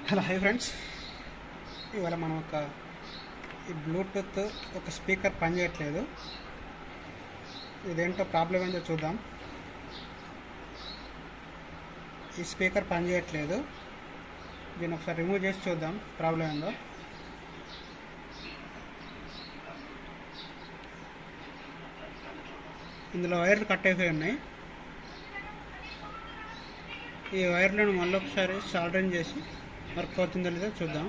hello hi friends ఇవాళ మనం ఒక ఈ బ్లూటూత్ ఒక స్పీకర్ పనిచేయట్లేదు ఇదేంటో ప్రాబ్లం ఏంటో చూద్దాం ఈ స్పీకర్ పనిచేయట్లేదు దీన్ని ఒకసారి రిమూవ్ చేసి చూద్దాం ప్రాబ్లం ఏందో ఇందులో వైర్లు కట్ అయిపోయి ఉన్నాయి ఈ వైర్లను మళ్ళీ ఒకసారి సాల్డరింగ్ చేసి వర్క్ అవుతుందో లేదో చూద్దాం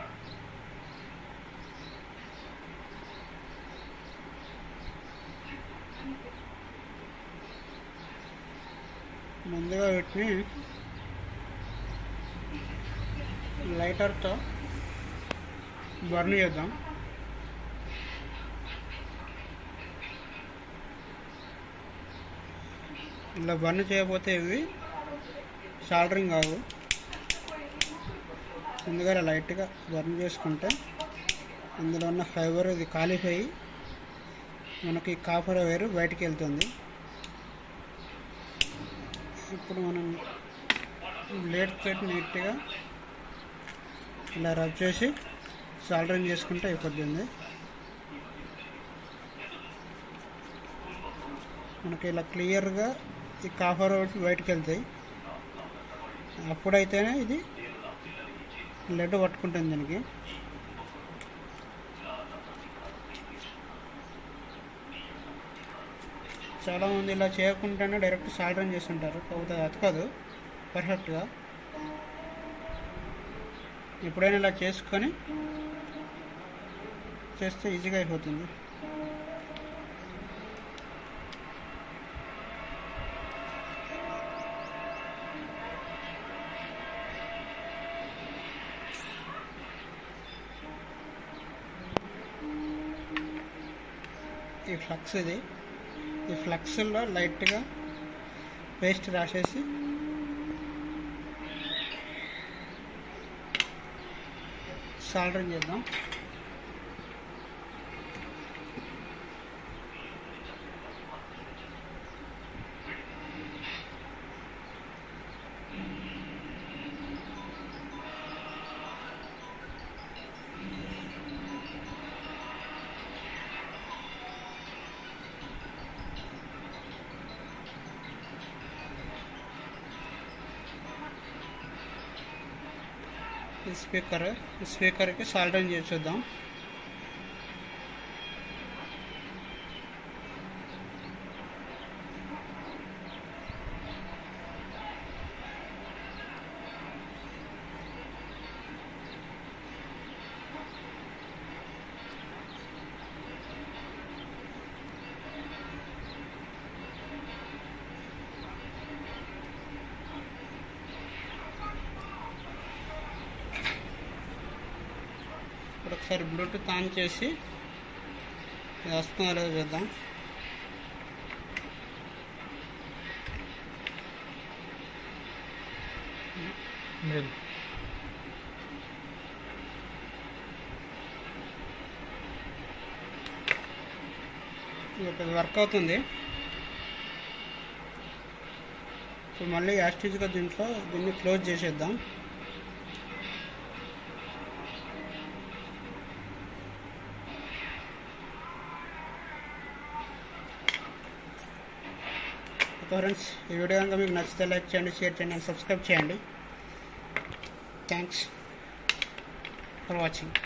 ముందుగా వీటిని లైటర్తో బర్న్ చేద్దాం ఇలా బర్న్ చేయకపోతే ఇవి సాల్డరింగ్ కావు ముందుగా ఇలా లైట్గా బర్న్ చేసుకుంటే ఇందులో ఉన్న ఫైబర్ ఇది కాలిపోయి మనకి కాపర్ వైర్ బయటికి వెళ్తుంది ఇప్పుడు మనం బ్లేడ్ తోటి నీట్గా ఇలా రబ్ చేసి సాల్డరింగ్ చేసుకుంటే అయిపోతుంది మనకి ఇలా క్లియర్గా ఈ కాపర్ వైర్స్ బయటికి వెళ్తాయి అప్పుడైతేనే ఇది లెడ్ పట్టుకుంటుంది దీనికి చాలామంది ఇలా చేయకుండానే డైరెక్ట్ సాల్డరింగ్ చేస్తుంటారు కాకపోతే అది అతకదు పర్ఫెక్ట్గా ఎప్పుడైనా ఇలా చేసుకొని చేస్తే ఈజీగా అయిపోతుంది ఈ ఫ్లక్స్ ఇది ఈ ఫ్లక్స్లో లైట్గా పేస్ట్ రాసేసి సాల్డరింగ్ చేద్దాం ఈ స్పీకర్ ఈ స్పీకర్కి సాల్డరింగ్ చేసి చూద్దాం ఇప్పుడు ఒకసారి బ్లూటూత్ ఆన్ చేసి ఇది వస్తుందో లేదో చూద్దాం లేదు ఇది వర్క్ అవుతుంది ఇప్పుడు మళ్ళీ యాస్టిజ్గా దీంట్లో దీన్ని క్లోజ్ చేసేద్దాం ఓకే ఫ్రెండ్స్ ఈ వీడియో కనుక మీకు నచ్చితే లైక్ చేయండి షేర్ చేయండి అండ్ సబ్స్క్రైబ్ చేయండి థ్యాంక్స్ ఫర్ వాచింగ్